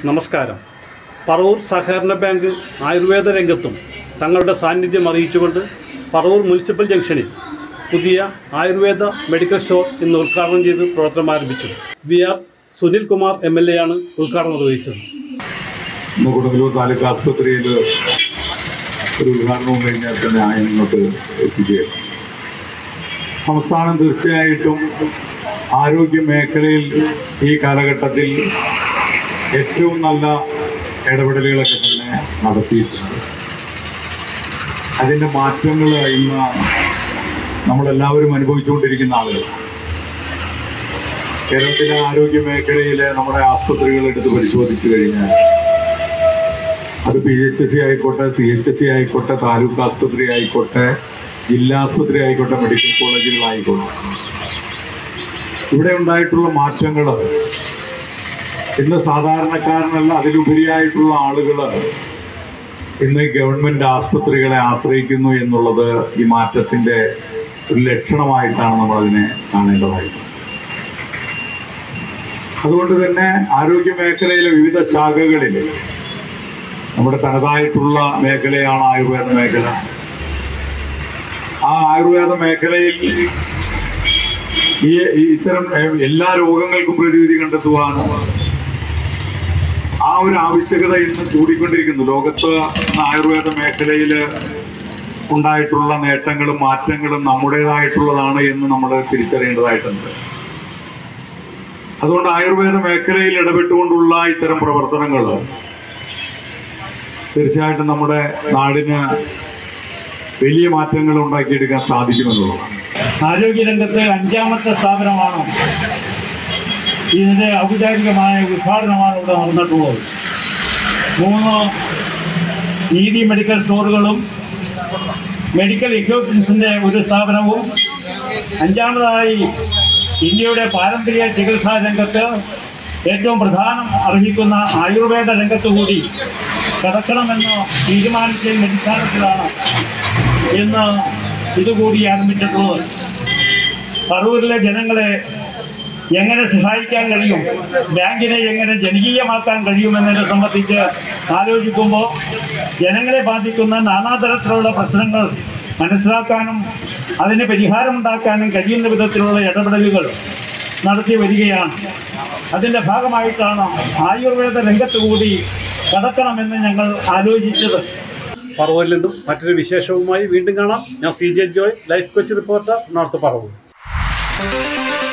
നമസ്കാരം പറവൂർ സഹകരണ ബാങ്ക് ആയുർവേദ രംഗത്തും തങ്ങളുടെ സാന്നിധ്യം അറിയിച്ചുകൊണ്ട് പറവൂർ മുനിസിപ്പൽ ജംഗ്ഷനിൽ പുതിയ ആയുർവേദ മെഡിക്കൽ സ്റ്റോർ ഇന്ന് ഉദ്ഘാടനം ചെയ്ത് പ്രവർത്തനം ആരംഭിച്ചു V R Sunil Kumar M L A ആണ് ഉദ്ഘാടനം നിർവഹിച്ചത് ഇന്ന് കൊടുങ്ങല്ലൂർ താലൂക്ക് ആസ്പത്രിയിൽ ഒരു ഉദ്ഘാടനവും കഴിഞ്ഞാൽ തന്നെ ഞാൻ ഇങ്ങോട്ട് എത്തിക്കുകയാണ് സംസ്ഥാനം തീർച്ചയായിട്ടും ആരോഗ്യ മേഖലയിൽ ഈ കാലഘട്ടത്തിൽ ഏറ്റവും നല്ല ഇടപെടലുകളൊക്കെ തന്നെ നടത്തിയിട്ടുണ്ട് അതിൻ്റെ മാറ്റങ്ങൾ ഇന്ന് നമ്മളെല്ലാവരും അനുഭവിച്ചുകൊണ്ടിരിക്കുന്ന ആളുകൾ കേരളത്തിലെ ആരോഗ്യ മേഖലയിലെ നമ്മുടെ ആസ്പത്രികൾ എടുത്ത് പരിശോധിച്ചു കഴിഞ്ഞാൽ അത് പി എച്ച് എസ് സി ആയിക്കോട്ടെ സി എച്ച് എസ് സി ആയിക്കോട്ടെ താലൂക്ക് ആസ്പത്രി ആയിക്കോട്ടെ ജില്ലാ ആസ്പത്രി ആയിക്കോട്ടെ മെഡിക്കൽ കോളേജുകളായിക്കോട്ടെ ഇവിടെ ഉണ്ടായിട്ടുള്ള മാറ്റങ്ങൾ ഇന്ന് സാധാരണക്കാരനല്ല അതിലുപരിയായിട്ടുള്ള ആളുകൾ ഇന്ന് ഗവൺമെന്റ് ആസ്പത്രികളെ ആശ്രയിക്കുന്നു എന്നുള്ളത് ഈ മാറ്റത്തിന്റെ ഒരു ലക്ഷണമായിട്ടാണ് നമ്മൾ അതിനെ കാണേണ്ടതായിട്ട് അതുകൊണ്ട് തന്നെ ആരോഗ്യ മേഖലയിലെ വിവിധ ശാഖകളിൽ നമ്മുടെ തനതായിട്ടുള്ള മേഖലയാണ് ആയുർവേദ മേഖല ആ ആയുർവേദ മേഖലയിൽ ഈ ഈ ഇത്തരം എ- എല്ലാ രോഗങ്ങൾക്കും പ്രതിവിധി കണ്ടെത്തുവാനും ആ ഒരു ആവശ്യകത ഇന്ന് കൂടിക്കൊണ്ടിരിക്കുന്നു ലോകത്ത് ഇന്ന് ആയുർവേദ മേഖലയിൽ ഉണ്ടായിട്ടുള്ള നേട്ടങ്ങളും മാറ്റങ്ങളും നമ്മുടേതായിട്ടുള്ളതാണ് എന്ന് നമ്മൾ തിരിച്ചറിയേണ്ടതായിട്ടുണ്ട് അതുകൊണ്ട് ആയുർവേദ മേഖലയിൽ ഇടപെട്ടുകൊണ്ടുള്ള ഇത്തരം പ്രവർത്തനങ്ങൾ തീർച്ചയായിട്ടും നമ്മുടെ നാടിന് വലിയ മാറ്റങ്ങൾ ഉണ്ടാക്കിയെടുക്കാൻ സാധിക്കുമെന്നുള്ളതാണ് ആരോഗ്യരംഗത്ത് അഞ്ചാമത്തെ സ്ഥാപനമാണ് ഇതിൻ്റെ ഔപചാരികമായ ഉദ്ഘാടനമാണ് ഇവിടെ നടന്നിട്ടുള്ളത് മൂന്ന് നീതി മെഡിക്കൽ സ്റ്റോറുകളും മെഡിക്കൽ ഇക്വിപ്മെൻസിൻ്റെ ഒരു സ്ഥാപനവും അഞ്ചാമതായി ഇന്ത്യയുടെ പാരമ്പര്യ ചികിത്സാ രംഗത്ത് ഏറ്റവും പ്രധാനം അർഹിക്കുന്ന ആയുർവേദ രംഗത്ത് കൂടി കടക്കണമെന്ന് തീരുമാനിച്ചതിൻ്റെ അടിസ്ഥാനത്തിലാണ് ഇന്ന് ഇതുകൂടി ആരംഭിച്ചിട്ടുള്ളത് പറവൂരിലെ ജനങ്ങളെ എങ്ങനെ സഹായിക്കാൻ കഴിയും ബാങ്കിനെ എങ്ങനെ ജനകീയമാക്കാൻ കഴിയുമെന്നതിനെ സംബന്ധിച്ച് ആലോചിക്കുമ്പോൾ ജനങ്ങളെ ബാധിക്കുന്ന നാനാതരത്തിലുള്ള പ്രശ്നങ്ങൾ മനസ്സിലാക്കാനും അതിന് പരിഹാരമുണ്ടാക്കാനും കഴിയുന്ന വിധത്തിലുള്ള ഇടപെടലുകൾ നടത്തി വരികയാണ് അതിൻ്റെ ഭാഗമായിട്ടാണ് ആയുർവേദ രംഗത്ത് കൂടി കടക്കണമെന്ന് ഞങ്ങൾ ആലോചിച്ചത് പറവൂരിൽ നിന്നും മറ്റൊരു വിശേഷവുമായി വീണ്ടും കാണാം ഞാൻ C J Joy life coach reporter North Paravur